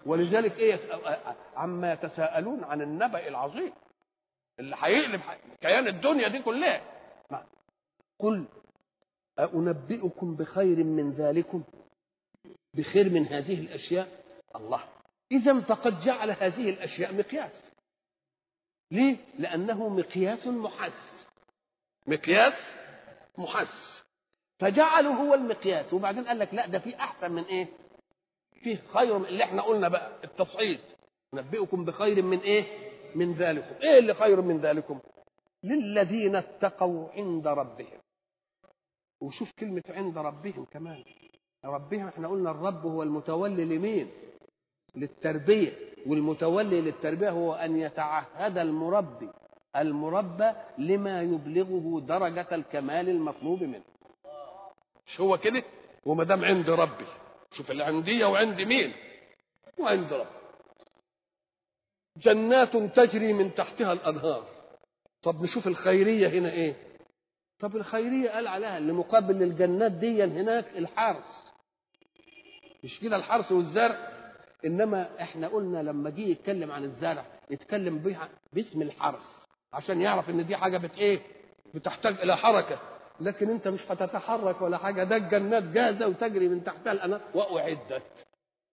ولذلك ايه يسأل عما يتساءلون عن النبأ العظيم اللي هيقلب كيان الدنيا دي كلها قل أنبئكم بخير من ذلكم بخير من هذه الأشياء الله إذا فقد جعل هذه الأشياء مقياس ليه؟ لأنه مقياس محس مقياس محس فجعله هو المقياس وبعدين قال لك لا ده في أحسن من إيه؟ فيه خير من اللي احنا قلنا بقى التصعيد نبئكم بخير من إيه؟ من ذلكم إيه اللي خير من ذلكم؟ للذين اتقوا عند ربهم وشوف كلمة عند ربهم كمان ربهم احنا قلنا الرب هو المتولي لمين للتربية والمتولي للتربية هو أن يتعهد المربي المربى لما يبلغه درجة الكمال المطلوب منه مش هو كده وما دام عند ربي شوف العندية وعند مين وعند ربي جنات تجري من تحتها الأنهار طب نشوف الخيرية هنا ايه طب الخيرية قال عليها اللي مقابل للجنات دي هناك الحرث مش كده الحرث والزرع انما احنا قلنا لما جه يتكلم عن الزرع يتكلم بها باسم الحرث عشان يعرف ان دي حاجه بت ايه بتحتاج الى حركه لكن انت مش هتتحرك ولا حاجه ده الجنات جاهزه وتجري من تحتها الانهار واعدت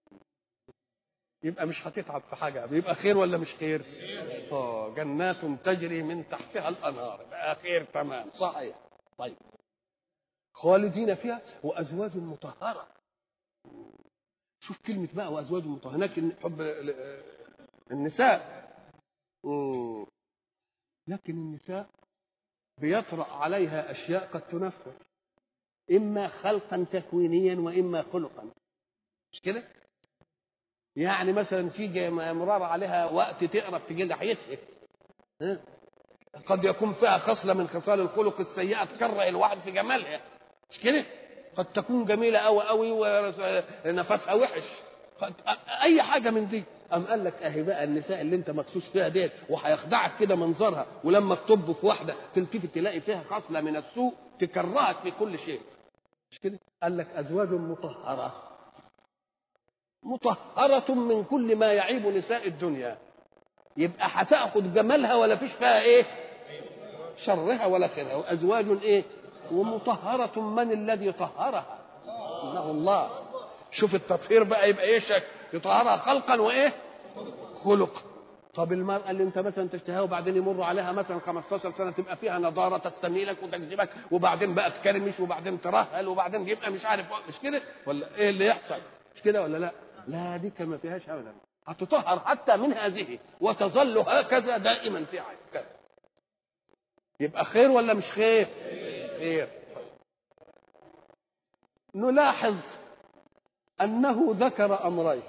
يبقى مش هتتعب في حاجه يبقى خير ولا مش خير اه جنات تجري من تحتها الانهار يبقى خير تمام صحيح طيب خالدين فيها وازواج مطهره شوف كلمة بقى وأزواج مطهرة هناك حب النساء مم. لكن النساء بيطرأ عليها أشياء قد تنفر إما خلقا تكوينيا وإما خلقا مش كده؟ يعني مثلا تيجي مرار عليها وقت تقرب تجي ناحيتها قد يكون فيها خصلة من خصال الخلق السيئة تكره الواحد في جمالها مش كده؟ قد تكون جميلة أوي أوي ونفسها وحش أي حاجة من دي أم قال لك أهي بقى النساء اللي أنت مكسوس فيها ديت وهيخدعك كده منظرها ولما تطب في واحدة تلتفت تلاقي فيها خصلة من السوء تكرهك في كل شيء مش كده؟ قال لك أزواج مطهرة مطهرة من كل ما يعيب نساء الدنيا يبقى هتاخد جمالها ولا فيش فيها ايه؟ شرها ولا خيرها وازواج ايه؟ ومطهرة من الذي طهرها انه الله شوف التطهير بقى يبقى ايه شك يطهرها خلقا وايه خلقا طب المرأة اللي انت مثلا تشتهيها وبعدين يمر عليها مثلا 15 سنة تبقى فيها نضارة تستميلك وتجذبك وبعدين بقى تكرمش وبعدين ترهل وبعدين يبقى مش عارف مش كده ولا ايه اللي يحصل مش كده ولا لا لا دي ما فيهاش ابدا هتطهر حتى من هذه وتظل هكذا دائما في كذا يبقى خير ولا مش خير خير نلاحظ أنه ذكر أمرين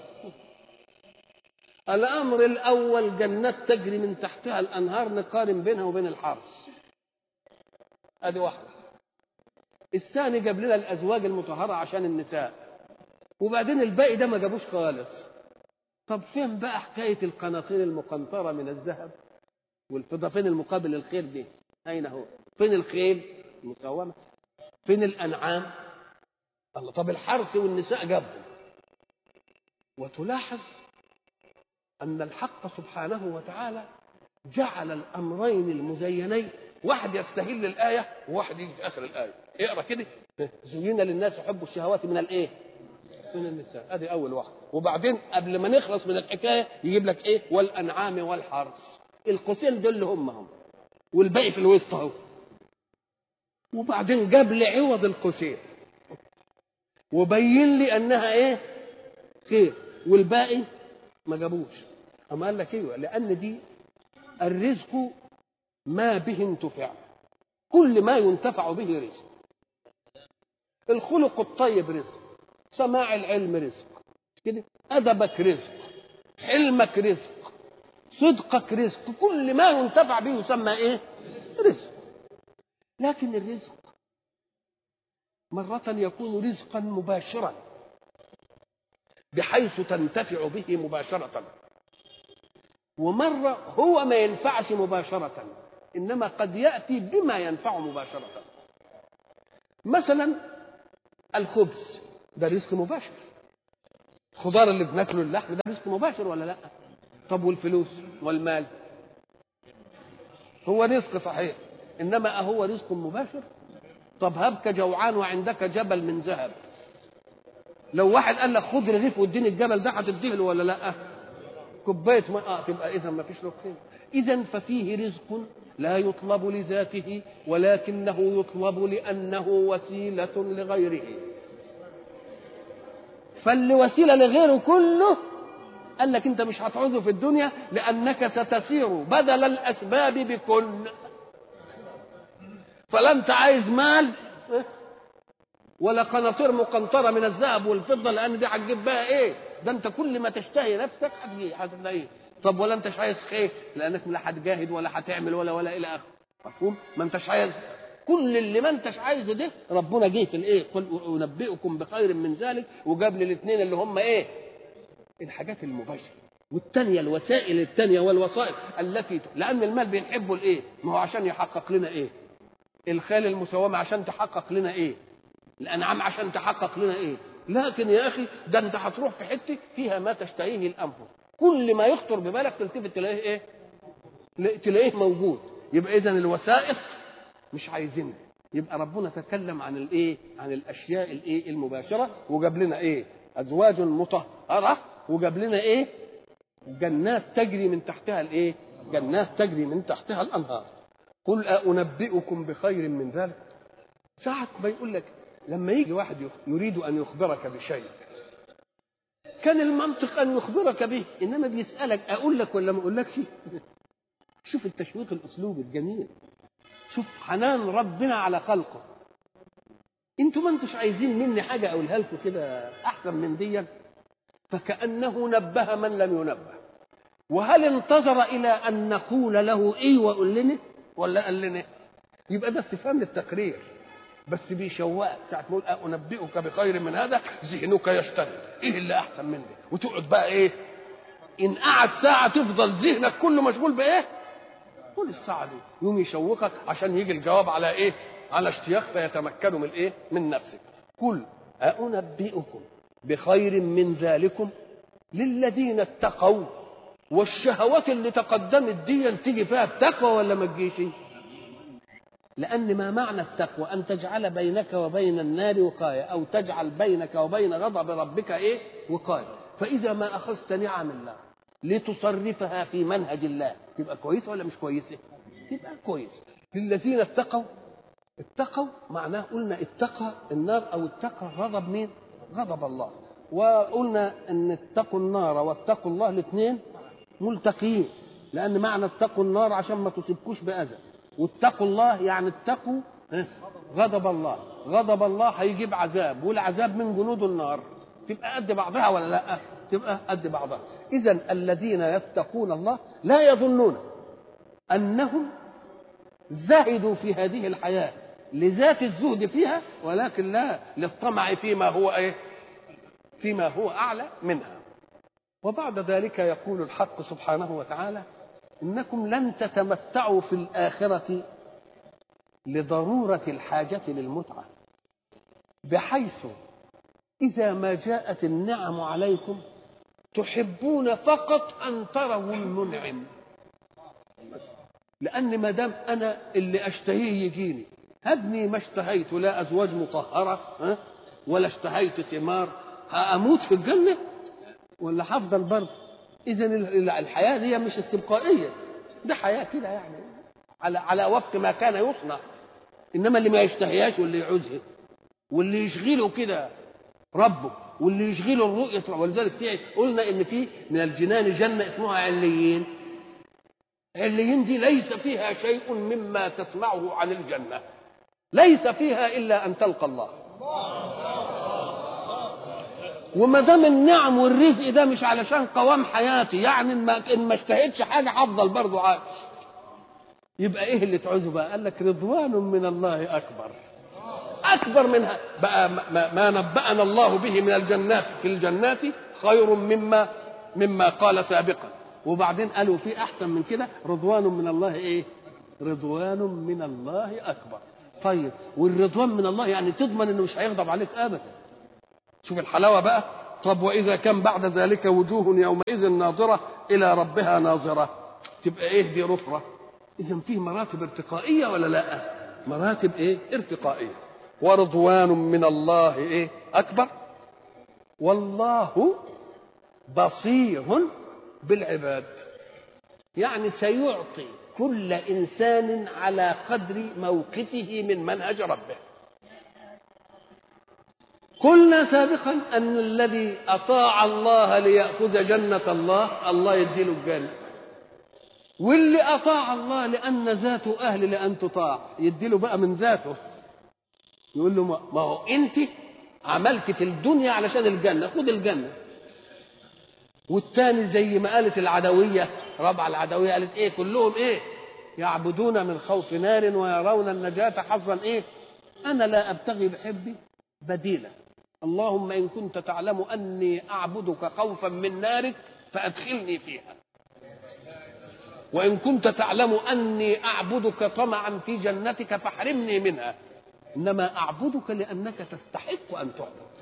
الأمر الأول جنات تجري من تحتها الأنهار نقارن بينها وبين الحرث أدي واحدة الثاني جاب لنا الأزواج المطهرة عشان النساء وبعدين الباقي ده ما جابوش خالص طب فين بقى حكاية القناطير المقنطرة من الذهب والفضة فين المقابل للخير دي أين هو فين الخيل المساومة فين الأنعام الله طب الحرث والنساء جابهم وتلاحظ أن الحق سبحانه وتعالى جعل الأمرين المزينين واحد يستهل الآية وواحد يجي في آخر الآية اقرأ كده زين للناس حب الشهوات من الإيه؟ من النساء ادي أول واحد وبعدين قبل ما نخلص من الحكاية يجيب لك إيه؟ والأنعام والحرث القوسين دول اللي هم هم والباقي في الوسط اهو وبعدين جاب لي عوض القوسين وبين لي انها ايه خير والباقي ما جابوش اما قال لك ايوه لان دي الرزق ما به انتفع كل ما ينتفع به رزق الخلق الطيب رزق سماع العلم رزق كده ادبك رزق حلمك رزق صدقك رزق كل ما ينتفع به يسمى ايه رزق لكن الرزق مرة يكون رزقا مباشرا بحيث تنتفع به مباشرة ومرة هو ما ينفعش مباشرة إنما قد يأتي بما ينفع مباشرة مثلا الخبز ده رزق مباشر الخضار اللي بناكله اللحم ده رزق مباشر ولا لا طب والفلوس والمال هو رزق صحيح انما اهو رزق مباشر طب هبك جوعان وعندك جبل من ذهب لو واحد قال لك خد رغيف واديني الجبل ده هتديه له ولا لا كوبايه ماء آه تبقى اذا ما فيش له قيمه اذا ففيه رزق لا يطلب لذاته ولكنه يطلب لانه وسيله لغيره فاللي وسيله لغيره كله قال لك انت مش هتعوزه في الدنيا لانك ستسير بدل الاسباب بكن فلا انت عايز مال ولا قناطير مقنطره من الذهب والفضه لان دي هتجيب بها ايه ده انت كل ما تشتهي نفسك هتلاقيه طب ولا انتش عايز خير لانك لا هتجاهد ولا هتعمل ولا ولا الى اخره مفهوم ما انتش عايز كل اللي ما انتش عايزه ده ربنا جه في الايه قل انبئكم بخير من ذلك وجاب لي الاثنين اللي هم ايه الحاجات المباشره والثانيه الوسائل الثانيه والوسائط التي لان المال بنحبه الايه ما هو عشان يحقق لنا ايه الخيل المسومه عشان تحقق لنا ايه الانعام عشان تحقق لنا ايه لكن يا اخي ده انت هتروح في حته فيها ما تشتهيه الانفس كل ما يخطر ببالك تلتفت تلاقيه ايه تلاقيه موجود يبقى اذا الوسائط مش عايزينها يبقى ربنا تكلم عن الايه عن الاشياء الايه المباشره وجاب لنا ايه ازواج مطهره وجاب لنا ايه جنات تجري من تحتها الايه جنات تجري من تحتها الانهار قل أنبئكم بخير من ذلك ساعة ما يقول لك لما يجي واحد يريد أن يخبرك بشيء كان المنطق أن يخبرك به إنما بيسألك أقول لك ولا ما أقولكش شوف التشويق الأسلوب الجميل شوف حنان ربنا على خلقه انتوا ما انتوش عايزين مني حاجة أقولها لكم كده أحسن من دي فكأنه نبه من لم ينبه وهل انتظر إلى أن نقول له إيه وقول لنا ولا قال لنا يبقى ده استفهام للتقرير بس بيشوقك ساعة ما يقول أنبئك بخير من هذا ذهنك يشتغل إيه اللي أحسن من ده وتقعد بقى إيه إن قعد ساعة تفضل ذهنك كله مشغول بإيه طول الساعة دي يوم يشوقك عشان يجي الجواب على إيه على اشتياق فيتمكنوا من إيه من نفسك قل أنبئكم بخير من ذلكم للذين اتقوا والشهوات اللي تقدمت دي تيجي فيها التقوى ولا ما تجيش لأن ما معنى التقوى أن تجعل بينك وبين النار وقاية أو تجعل بينك وبين غضب ربك إيه وقاية فإذا ما أخذت نعم الله لتصرفها في منهج الله تبقى كويسة ولا مش كويسة تبقى كويسة للذين اتقوا اتقوا معناه قلنا اتقى النار أو اتقى غضب مين غضب الله وقلنا ان اتقوا النار واتقوا الله الاثنين ملتقيين لان معنى اتقوا النار عشان ما تصيبكوش باذى واتقوا الله يعني اتقوا غضب الله غضب الله هيجيب عذاب والعذاب من جنود النار تبقى قد بعضها ولا لا تبقى قد بعضها اذا الذين يتقون الله لا يظنون انهم زهدوا في هذه الحياه لذات الزهد فيها ولكن لا للطمع فيما هو ايه فيما هو اعلى منها وبعد ذلك يقول الحق سبحانه وتعالى انكم لن تتمتعوا في الاخره لضروره الحاجه للمتعه بحيث اذا ما جاءت النعم عليكم تحبون فقط ان تروا المنعم لان ما دام انا اللي اشتهيه يجيني هبني ما اشتهيت لا ازواج مطهره ها ولا اشتهيت ثمار هموت في الجنه ولا هفضل برضه اذا الحياه دي مش استبقائيه ده حياه كده يعني على على وفق ما كان يصنع انما اللي ما يشتهيهاش واللي يعوزها واللي يشغله كده ربه واللي يشغله الرؤية ولذلك في قلنا ان في من الجنان جنة اسمها عليين عليين دي ليس فيها شيء مما تسمعه عن الجنة ليس فيها الا ان تلقى الله وما دام النعم والرزق ده مش علشان قوام حياتي يعني ان ما ان ما اشتهيتش حاجه هفضل برضه عايش يبقى ايه اللي تعوزه بقى قال لك رضوان من الله اكبر اكبر منها بقى ما, ما نبأنا الله به من الجنات في الجنات خير مما مما قال سابقا وبعدين قالوا في احسن من كده رضوان من الله ايه رضوان من الله اكبر طيب والرضوان من الله يعني تضمن انه مش هيغضب عليك ابدا شوف الحلاوه بقى طب واذا كان بعد ذلك وجوه يومئذ ناظره الى ربها ناظره تبقى ايه دي رفره اذا فيه مراتب ارتقائيه ولا لا مراتب ايه ارتقائيه ورضوان من الله ايه اكبر والله بصير بالعباد يعني سيعطي كل انسان على قدر موقفه من منهج ربه قلنا سابقا ان الذي اطاع الله لياخذ جنه الله الله يديله الجنه واللي اطاع الله لان ذاته اهل لان تطاع يديله بقى من ذاته يقول له ما هو انت عملت في الدنيا علشان الجنه خد الجنه والتاني زي ما قالت العدويه ربع العدويه قالت ايه كلهم ايه يعبدون من خوف نار ويرون النجاه حظا ايه انا لا ابتغي بحبي بديلا اللهم ان كنت تعلم اني اعبدك خوفا من نارك فادخلني فيها وان كنت تعلم اني اعبدك طمعا في جنتك فاحرمني منها انما اعبدك لانك تستحق ان تعبد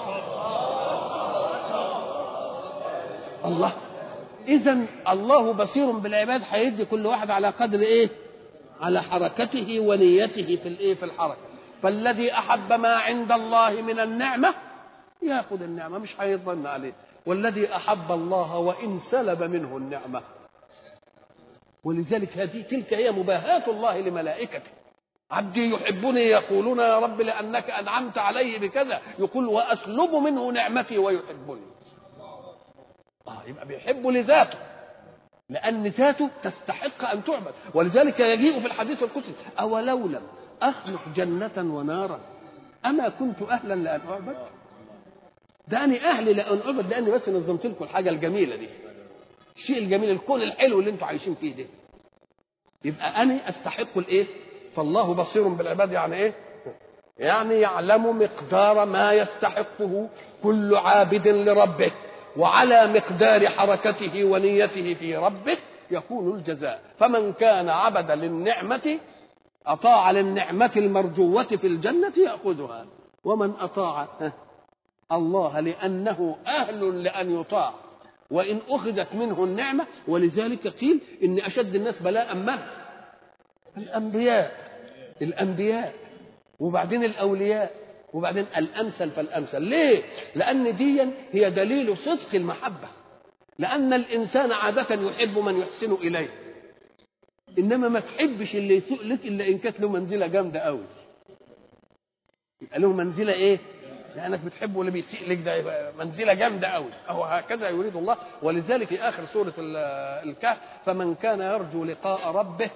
الله اذا الله بصير بالعباد هيدي كل واحد على قدر ايه على حركته ونيته في الايه في الحركه فالذي احب ما عند الله من النعمه ياخذ النعمه مش هيظن عليه والذي احب الله وان سلب منه النعمه ولذلك هذه تلك هي مباهاة الله لملائكته عبدي يحبني يقولون يا رب لأنك أنعمت علي بكذا يقول وأسلب منه نعمتي ويحبني آه يبقى بيحب لذاته لأن ذاته تستحق أن تعبد ولذلك يجيء في الحديث القدسي أولو لم أخلق جنة ونارا أما كنت أهلا لأن أعبد ده أنا أهلي لأن أعبد لأني بس نظمت لكم الحاجة الجميلة دي الشيء الجميل الكون الحلو اللي انتم عايشين فيه ده يبقى انا استحق الايه فالله بصير بالعباد يعني ايه يعني يعلم مقدار ما يستحقه كل عابد لربه وعلى مقدار حركته ونيته في ربه يكون الجزاء فمن كان عبد للنعمة أطاع للنعمة المرجوة في الجنة يأخذها ومن أطاع الله لأنه أهل لأن يطاع وإن أخذت منه النعمة ولذلك قيل إن أشد الناس بلاء من؟ الأنبياء الأنبياء وبعدين الأولياء وبعدين الأمثل فالأمثل ليه؟ لأن دي هي دليل صدق المحبة لأن الإنسان عادة يحب من يحسن إليه إنما ما تحبش اللي يسوء لك إلا إن كانت له منزلة جامدة قوي يبقى له منزلة إيه؟ لانك بتحبه اللي بيسيء لك ده منزله جامده قوي اهو هكذا يريد الله ولذلك في اخر سوره الكهف فمن كان يرجو لقاء ربه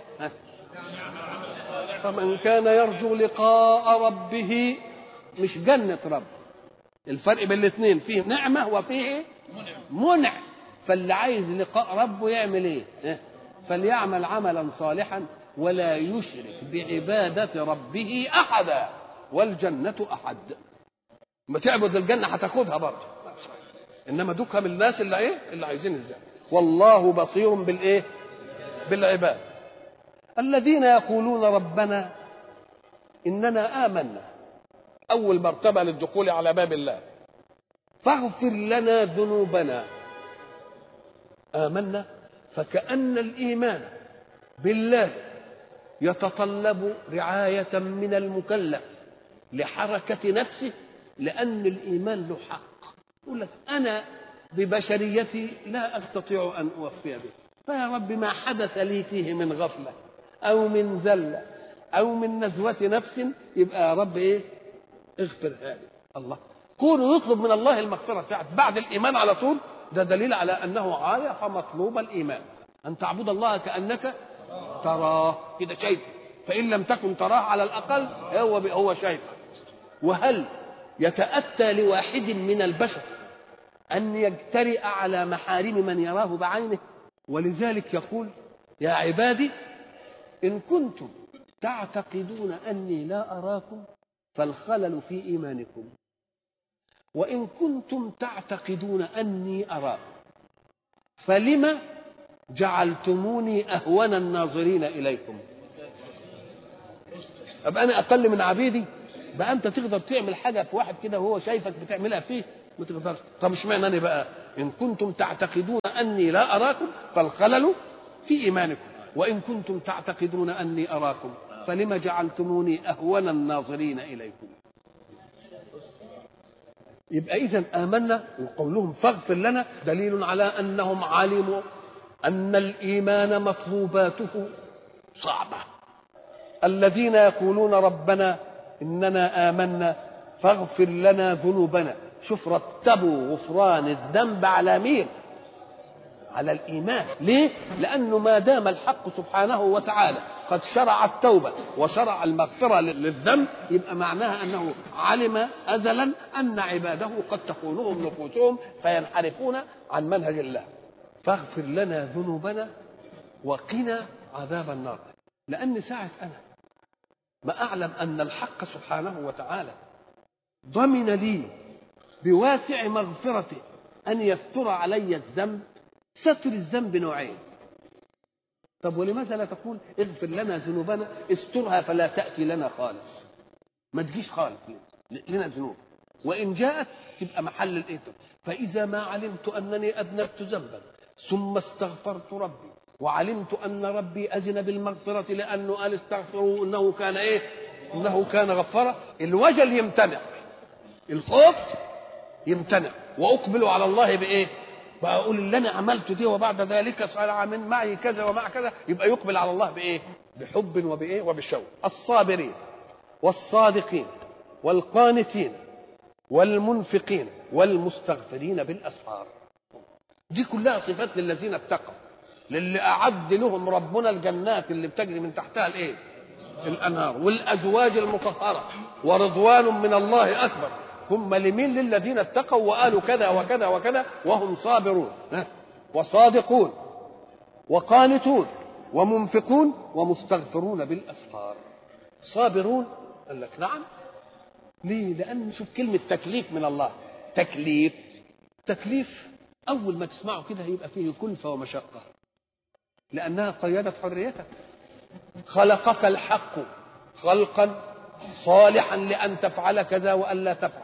فمن كان يرجو لقاء ربه مش جنة رب الفرق بين الاثنين فيه نعمة وفيه منع فاللي عايز لقاء ربه يعمل ايه فليعمل عملا صالحا ولا يشرك بعبادة ربه أحدا والجنة أحد ما تعبد الجنه هتاخدها برضه انما دوكها من الناس اللي ايه اللي عايزين ازاي والله بصير بالايه بالعباد الذين يقولون ربنا اننا امنا اول مرتبه للدخول على باب الله فاغفر لنا ذنوبنا امنا فكان الايمان بالله يتطلب رعايه من المكلف لحركه نفسه لأن الإيمان له حق يقول لك أنا ببشريتي لا أستطيع أن أوفي به فيا رب ما حدث لي فيه من غفلة أو من زلة أو من نزوة نفس يبقى يا رب إيه اغفر هذه الله كونه يطلب من الله المغفرة ساعة بعد الإيمان على طول ده دليل على أنه عارف مطلوب الإيمان أن تعبد الله كأنك تراه كده شايفه فإن لم تكن تراه على الأقل هو هو شايفه وهل يتأتى لواحد من البشر أن يجترئ على محارم من يراه بعينه ولذلك يقول يا عبادي إن كنتم تعتقدون أني لا أراكم فالخلل في إيمانكم وإن كنتم تعتقدون أني أراكم فلم جعلتموني أهون الناظرين إليكم أبقى أنا أقل من عبيدي بقى أنت تقدر تعمل حاجة في واحد كده وهو شايفك بتعملها فيه ما تقدرش طب اشمعنى انا بقى ان كنتم تعتقدون اني لا اراكم فالخلل في ايمانكم وان كنتم تعتقدون اني اراكم فلم جعلتموني اهون الناظرين اليكم يبقى اذا امنا وقولهم فاغفر لنا دليل على انهم علموا ان الايمان مطلوباته صعبه الذين يقولون ربنا اننا امنا فاغفر لنا ذنوبنا شوف رتبوا غفران الذنب على مين على الايمان ليه لانه ما دام الحق سبحانه وتعالى قد شرع التوبه وشرع المغفره للذنب يبقى معناها انه علم ازلا ان عباده قد تخونهم نفوسهم فينحرفون عن منهج الله فاغفر لنا ذنوبنا وقنا عذاب النار لان ساعه انا ما اعلم ان الحق سبحانه وتعالى ضمن لي بواسع مغفرته ان يستر علي الذنب ستر الذنب نوعين طب ولماذا لا تقول اغفر لنا ذنوبنا استرها فلا تأتي لنا خالص ما تجيش خالص لنا ذنوب وإن جاءت تبقى محل الإيه فإذا ما علمت أنني أذنبت ذنبا ثم استغفرت ربي وعلمت أن ربي أذن بالمغفرة لأنه قال استغفروا إنه كان إيه إنه كان غفارا الوجل يمتنع الخوف يمتنع وأقبل على الله بإيه بقول اللي انا عملته دي وبعد ذلك صار من معي كذا ومع كذا يبقى يقبل على الله بايه؟ بحب وبايه؟ وبشوق. الصابرين والصادقين والقانتين والمنفقين والمستغفرين بالاسحار. دي كلها صفات للذين اتقوا. للي اعد لهم ربنا الجنات اللي بتجري من تحتها الايه؟ الانهار والازواج المطهره ورضوان من الله اكبر هم لمين للذين اتقوا وقالوا كذا وكذا وكذا وهم صابرون وصادقون وقانتون ومنفقون ومستغفرون بالاسحار صابرون قال لك نعم ليه لان شوف كلمه تكليف من الله تكليف تكليف اول ما تسمعه كده هيبقى فيه كلفه ومشقه لانها قيدت حريتك خلقك الحق خلقا صالحا لان تفعل كذا والا تفعل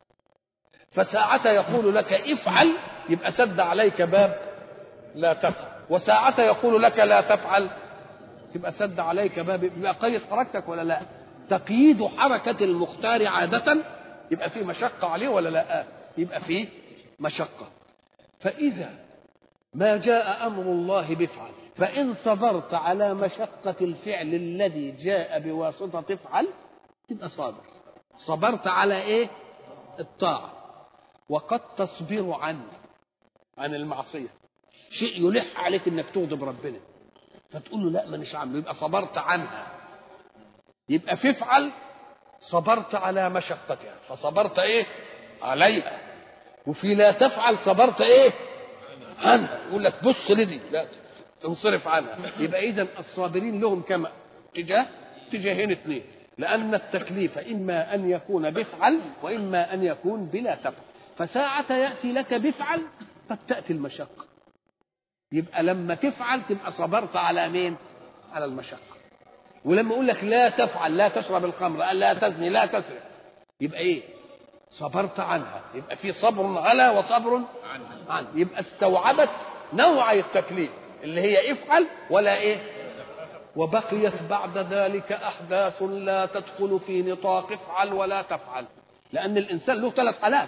فساعة يقول لك افعل يبقى سد عليك باب لا تفعل وساعة يقول لك لا تفعل يبقى سد عليك باب يبقى قيد حركتك ولا لا تقييد حركة المختار عادة يبقى فيه مشقة عليه ولا لا يبقى فيه مشقة فإذا ما جاء أمر الله بفعل فإن صبرت على مشقة الفعل الذي جاء بواسطة افعل تبقى صابر صبرت على ايه الطاعة وقد تصبر عن عن المعصية شيء يلح عليك انك تغضب ربنا فتقول له لا مانيش عامله يبقى صبرت عنها يبقى في افعل صبرت على مشقتها فصبرت ايه عليها وفي لا تفعل صبرت ايه عنها يقول لك بص لدي لا انصرف عنها يبقى اذا الصابرين لهم كما اتجاه اتجاهين اثنين لأن التكليف إما أن يكون بفعل وإما أن يكون بلا تفعل فساعة يأتي لك بفعل قد تأتي المشقة يبقى لما تفعل تبقى صبرت على مين على المشقة ولما أقول لك لا تفعل لا تشرب الخمر لا تزني لا تسرق يبقى إيه صبرت عنها يبقى في صبر على وصبر عنها يبقى استوعبت نوعي التكليف اللي هي افعل ولا ايه وبقيت بعد ذلك احداث لا تدخل في نطاق افعل ولا تفعل لان الانسان له ثلاث حالات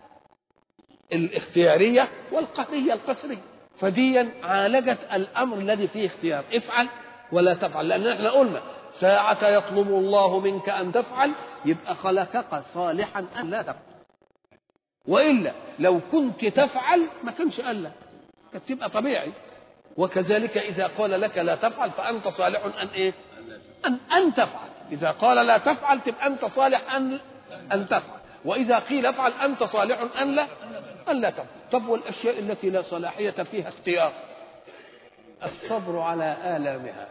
الاختياريه والقهريه القسريه فديا عالجت الامر الذي فيه اختيار افعل ولا تفعل لان احنا قلنا ساعة يطلب الله منك أن تفعل يبقى خلقك صالحا أن لا تفعل وإلا لو كنت تفعل ما كانش قال لك كانت تبقى طبيعي وكذلك إذا قال لك لا تفعل فأنت صالح أن إيه؟ أن أن تفعل إذا قال لا تفعل تبقى أنت صالح أن أن تفعل وإذا قيل افعل أنت صالح أن لا أن لا تفعل طب والأشياء التي لا صلاحية فيها اختيار الصبر على آلامها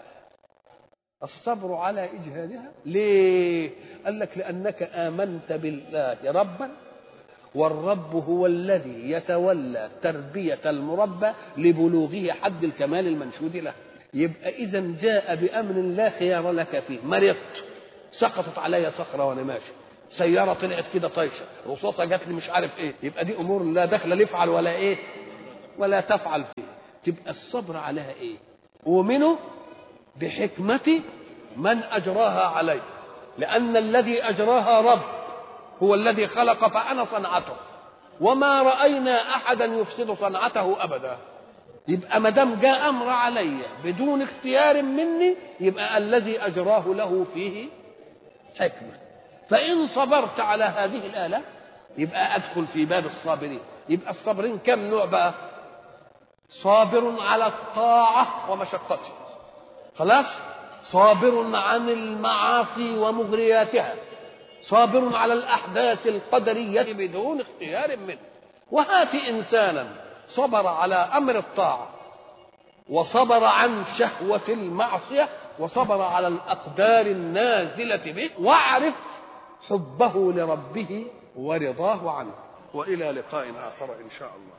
الصبر على إجهادها ليه قال لك لأنك آمنت بالله ربا والرب هو الذي يتولى تربية المربى لبلوغه حد الكمال المنشود له يبقى إذا جاء بأمر لا خيار لك فيه مرضت سقطت علي صخرة وأنا ماشي سياره طلعت كده طايشه رصاصه جات لي مش عارف ايه يبقى دي امور لا دخل لا يفعل ولا ايه ولا تفعل فيه تبقى الصبر عليها ايه ومنه بحكمة من أجراها عليه لأن الذي أجراها رب هو الذي خلق فأنا صنعته وما رأينا أحدا يفسد صنعته أبدا يبقى ما دام جاء أمر علي بدون اختيار مني يبقى الذي أجراه له فيه حكمة فإن صبرت على هذه الآلة يبقى أدخل في باب الصابرين يبقى الصابرين كم نوع بقى صابر على الطاعة ومشقتها خلاص صابر عن المعاصي ومغرياتها صابر على الأحداث القدرية بدون اختيار منه وهات إنسانا صبر على أمر الطاعة وصبر عن شهوة المعصية وصبر على الأقدار النازلة به واعرف حبه لربه ورضاه عنه وإلى لقاء آخر إن شاء الله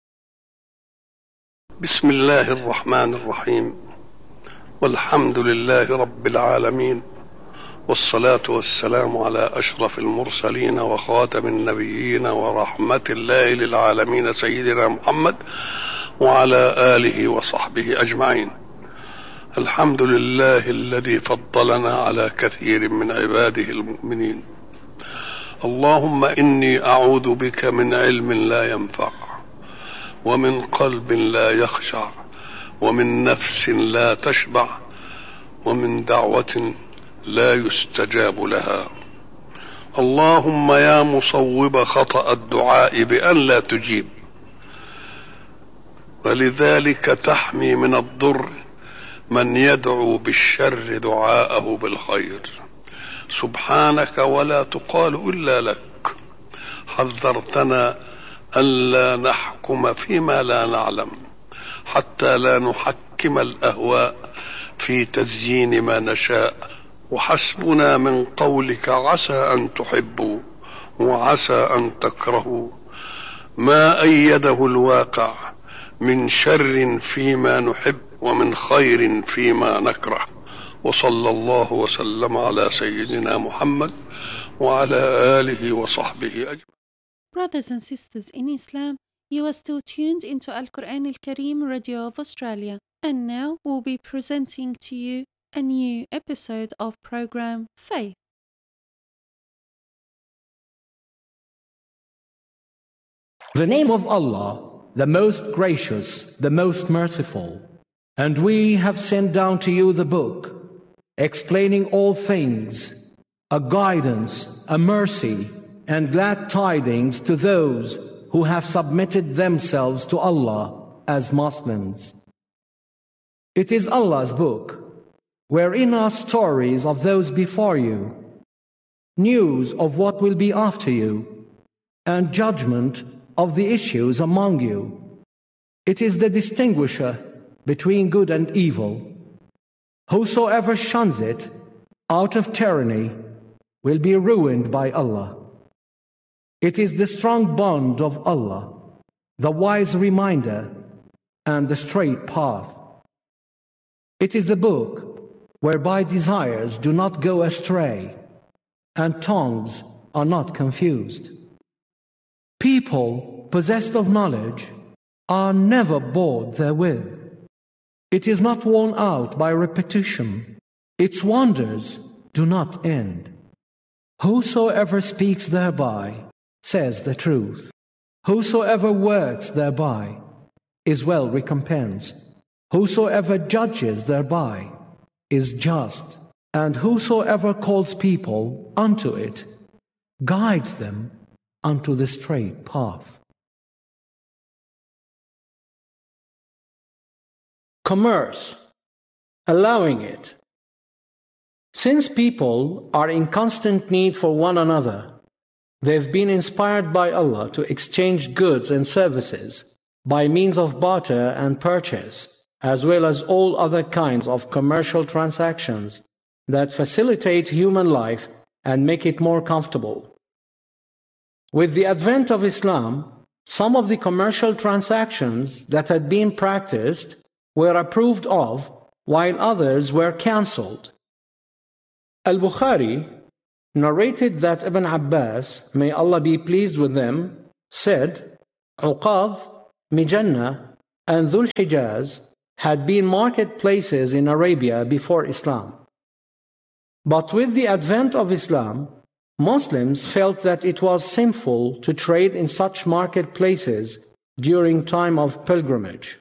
بسم الله الرحمن الرحيم والحمد لله رب العالمين والصلاة والسلام على أشرف المرسلين وخاتم النبيين ورحمة الله للعالمين سيدنا محمد وعلى آله وصحبه أجمعين الحمد لله الذي فضلنا على كثير من عباده المؤمنين اللهم إني أعوذ بك من علم لا ينفع ومن قلب لا يخشع ومن نفس لا تشبع ومن دعوة لا يستجاب لها اللهم يا مصوب خطأ الدعاء بأن لا تجيب ولذلك تحمي من الضر من يدعو بالشر دعاءه بالخير سبحانك ولا تقال إلا لك حذرتنا ألا نحكم فيما لا نعلم حتى لا نحكم الأهواء في تزيين ما نشاء وحسبنا من قولك عسى أن تحبوا وعسى أن تكرهوا ما أيده الواقع من شر فيما نحب ومن خير فيما نكره وصلى الله وسلم على سيدنا محمد وعلى آله وصحبه أجمعين Brothers and sisters in Islam, you are still tuned into Al Quran Al Kareem Radio of Australia, and now we'll be presenting to you a new episode of program Faith. The name of Allah, the most gracious, the most merciful. And we have sent down to you the book, explaining all things, a guidance, a mercy, and glad tidings to those who have submitted themselves to Allah as Muslims. It is Allah's book, wherein are stories of those before you, news of what will be after you, and judgment of the issues among you. It is the distinguisher between good and evil. Whosoever shuns it out of tyranny will be ruined by Allah. It is the strong bond of Allah, the wise reminder, and the straight path. It is the book whereby desires do not go astray and tongues are not confused. People possessed of knowledge are never bored therewith. It is not worn out by repetition. Its wonders do not end. Whosoever speaks thereby says the truth. Whosoever works thereby is well recompensed. Whosoever judges thereby is just. And whosoever calls people unto it guides them unto the straight path. Commerce, allowing it. Since people are in constant need for one another, they've been inspired by Allah to exchange goods and services by means of barter and purchase, as well as all other kinds of commercial transactions that facilitate human life and make it more comfortable. With the advent of Islam, some of the commercial transactions that had been practiced were approved of, while others were cancelled. Al Bukhari narrated that Ibn Abbas, may Allah be pleased with them, said, Uqad, Mijanna, and Dhul Hijaz had been marketplaces in Arabia before Islam. But with the advent of Islam, Muslims felt that it was sinful to trade in such marketplaces during time of pilgrimage.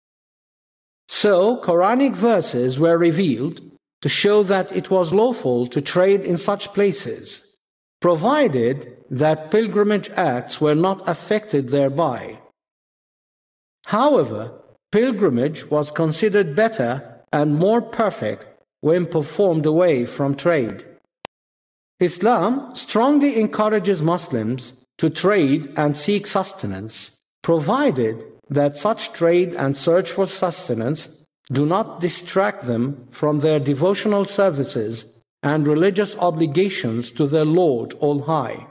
So, Quranic verses were revealed to show that it was lawful to trade in such places, provided that pilgrimage acts were not affected thereby. However, pilgrimage was considered better and more perfect when performed away from trade. Islam strongly encourages Muslims to trade and seek sustenance, provided that such trade and search for sustenance do not distract them from their devotional services and religious obligations to their Lord All High.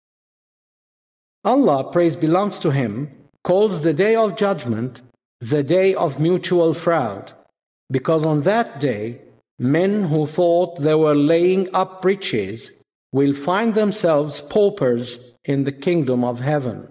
Allah, praise belongs to Him, calls the day of judgment the day of mutual fraud, because on that day men who thought they were laying up riches will find themselves paupers in the kingdom of heaven.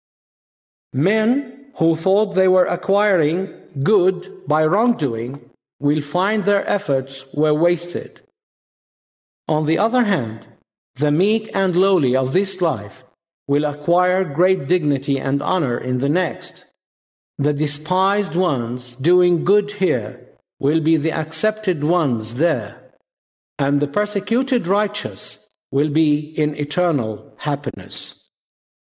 Men who thought they were acquiring good by wrongdoing will find their efforts were wasted. On the other hand, the meek and lowly of this life will acquire great dignity and honor in the next. The despised ones doing good here will be the accepted ones there, and the persecuted righteous will be in eternal happiness.